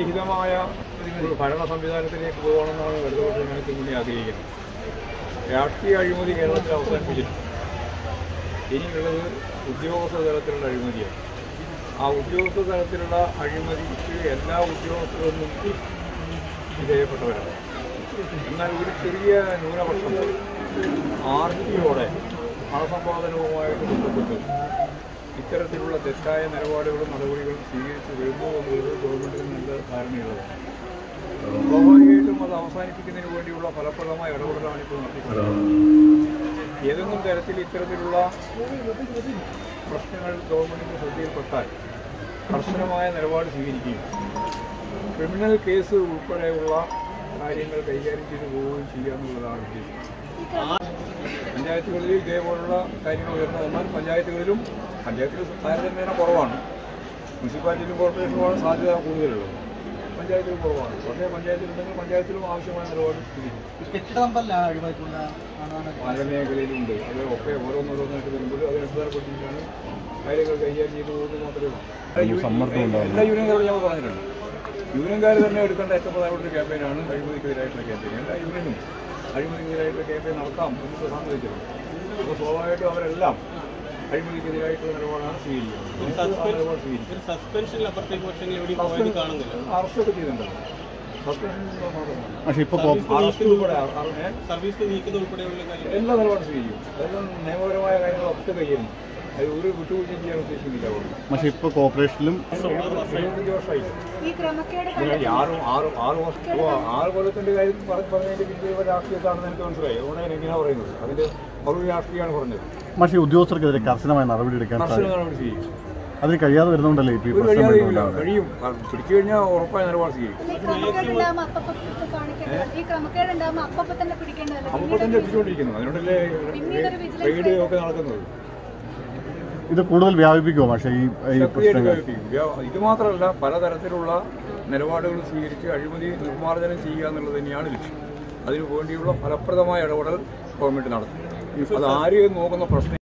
രഹിതമായ ഒരു ഭരണ സംവിധാനത്തിലേക്ക് പോകണമെന്നാണ് ഇടതുപക്ഷ ജനങ്ങൾക്ക് മുന്നേ ആഗ്രഹിക്കുന്നത് രാഷ്ട്രീയ അഴിമതി കേരളത്തിൽ അവസാനിപ്പിച്ചിട്ടുണ്ട് ഇനിയുള്ളത് ഉദ്യോഗസ്ഥ തലത്തിലുള്ള അഴിമതിയാണ് ആ ഉദ്യോഗസ്ഥ തലത്തിലുള്ള അഴിമതിക്ക് എല്ലാ ഉദ്യോഗസ്ഥരൊന്നും വിധേയപ്പെട്ടവരാണ് എന്നാൽ ഒരു ചെറിയ ന്യൂനപക്ഷം ആർത്തിയോടെ പണസമ്പാദനവുമായിട്ട് ബന്ധപ്പെട്ട് ഇത്തരത്തിലുള്ള തെറ്റായ നിലപാടുകളും നടപടികളും സ്വീകരിച്ചു വരുന്നു എന്നുള്ളത് ഗവൺമെന്റിന് നല്ല ധാരണയുള്ളതാണ് സ്വാഭാവികമായിട്ടും അത് അവസാനിപ്പിക്കുന്നതിന് വേണ്ടിയുള്ള ഫലപ്രദമായ ഇടപെടലാണ് ഇപ്പോൾ നടത്തിക്കൊണ്ടിരിക്കുന്നത് ഏതെങ്കിലും തരത്തിൽ ഇത്തരത്തിലുള്ള പ്രശ്നങ്ങൾ ഗവൺമെന്റിന്റെ ശ്രദ്ധയിൽപ്പെട്ടാൽ കർശനമായ നിലപാട് സ്വീകരിക്കുകയും ക്രിമിനൽ കേസ് ഉൾപ്പെടെയുള്ള കാര്യങ്ങൾ കൈകാര്യം ചെയ്തു പോവുകയും ചെയ്യുക എന്നുള്ളതാണ് ഉദ്ദേശിക്കുന്നത് പഞ്ചായത്തുകളിൽ ഇതേപോലുള്ള കാര്യങ്ങൾ ഉയർന്നു വന്നാൽ പഞ്ചായത്തുകളിലും പഞ്ചായത്തിൽ താരതമ്യേന കുറവാണ് മുനിസിപ്പാലിറ്റിയിലും കോർപ്പറേഷനുമാണ് സാധ്യത കൂടുതലുള്ളത് പഞ്ചായത്തിൽ കുറവാണ് പക്ഷേ പഞ്ചായത്തിലുണ്ടെങ്കിൽ പഞ്ചായത്തിലും ആവശ്യമായ നിലപാട് സ്വീകരിക്കും കെട്ടിടമ്പല്ല അഴിമതിക്കുള്ള ആണാണ് പല മേഖലയിലുണ്ട് അത് ഒക്കെ ഓരോന്നോരോന്നായിട്ട് വരുമ്പോൾ അത് അടിസ്ഥാനപ്പെട്ടിട്ടാണ് കാര്യങ്ങൾ കൈകാര്യം ചെയ്തു പോകുന്നത് മാത്രമേ ഉള്ളൂ എല്ലാ യൂണിയൻകാരോടും ഞാൻ പറഞ്ഞിട്ടുണ്ട് യൂണിയൻകാർ തന്നെ എടുക്കേണ്ട ഏറ്റവും പ്രധാനപ്പെട്ട ഒരു ക്യാമ്പയിനാണ് അഴിമതിക്കെതിരായിട്ടുള്ള ക്യാമ്പയിൻ എല്ലാ യൂണിയനും അഴിമതിക്കെതിരായിട്ടുള്ള ക്യാമ്പയിൻ നടത്താം എന്ന് പ്രധാനം വെച്ചിട്ടുണ്ട് അപ്പോൾ സ്വാഭാവികമായിട്ടും അവരെല്ലാം അഴിമതിക്കെതിരായിട്ടുള്ള നിലപാടാണ് സ്വീകരിക്കുന്നത് ആ നിലപാട് സ്വീകരിക്കും ഒരു സസ്പെൻഷനിൽ അപ്പുറത്തേക്ക് പക്ഷേ എവിടെയും പോയത് കാണുന്നില്ല അറസ്റ്റൊക്കെ ചെയ്തിട്ടുണ്ടല്ലോ സസ്പെൻഷൻ മാത്രമല്ല പക്ഷെ ഇപ്പൊ അറസ്റ്റ് ഉൾപ്പെടെ അ- അ- ഏ? സർവീസ് നീക്കുന്നത് ഉൾപ്പെടെയുള്ള കാര്യം എല്ലാ നിലപാടും സ്വീകരിക്കും അതെല്ലാം നിയമപരമായ കാര്യങ്ങളൊക്കെ കൈകാര്യം അത് ഒരു വിട്ടുവീഴ്ചയും ചെയ്യാൻ ഉദ്ദേശിക്കുന്നില്ല അവിടെ പക്ഷെ ഇപ്പൊ കോർപ്പറേഷനിലും ഇരുപത്തഞ്ച് വർഷമായി ഈ ക്രമക്കേട് നിങ്ങൾ ഈ ആറ് ആറ് ആറ് വർഷം ഓ, ആറ് കൊല്ലത്തിന്റെ കാര്യം പറഞ്ഞ പറഞ്ഞതിന്റെ പിന്നിൽ രാഷ്ട്രീയത്താണെന്ന് എനിക്ക് മനസ്സിലായി അതുകൊണ്ട് ഞാൻ എങ്ങനെയാ പറയുന്നത് അതിന്റെ മറുപടി രാഷ്ട്രീയമാണ് പറഞ്ഞത് പക്ഷേ ഉദ്യോഗസ്ഥർക്കെതിരെ കർശനമായ നടപടി എടുക്കാൻ കർശന സാധിക്കും നടപടി സ്വീകരിക്കും അതിന് കഴിയാതെ വരുന്നുണ്ടല്ലേ ഇപ്പൊ ഈ ഒരു പ്രശ്നം കഴിയാതെയില്ല വരുന്നുണ്ടാവുന്നത് കഴിയും കാരണം പിടിച്ചു കഴിഞ്ഞാൽ ഉറപ്പായ നിലപാട് സ്വീകരിക്കും ഈ ക്രമക്കേടുണ്ടാകുമ്പോൾ അപ്പപ്പ കാണിക്കേണ്ടത് ഈ ക്രമക്കേടുണ്ടാകുമ്പോൾ അപ്പപ്പ തന്നെ പിടിക്കേണ്ടതല്ല അപ്പൊ തന്നെ പിടിച്ചുകൊണ്ടിരിക്കുന്നു അതിനോടല്ലേ പിന്നീടൊരു വിജിലൻസ് ട്രേഡ് ഒക്കെ നടക്കുന്നത് ഇത് കൂടുതൽ വ്യാപിപ്പിക്കുമോ പക്ഷേ ഈ ഈ ശക്തിയായിട്ട് പ്രശ്നങ്ങൾ വ്യാപിപ്പിക്കും. വ്യാ- ഇത് മാത്രമല്ല പലതരത്തിലുള്ള നിലപാടുകൾ സ്വീകരിച്ച് അഴിമതി നിർമ്മാർജ്ജനം ചെയ്യുക എന്നുള്ളത് തന്നെയാണ് ലക്ഷ്യം അതിനു വേണ്ടിയുള്ള ഫലപ്രദമായ ഇടപെടൽ ഗവൺമെന്റ് നടത്തും അത് ആരെയും നോക്കുന്ന പ്രശ്നം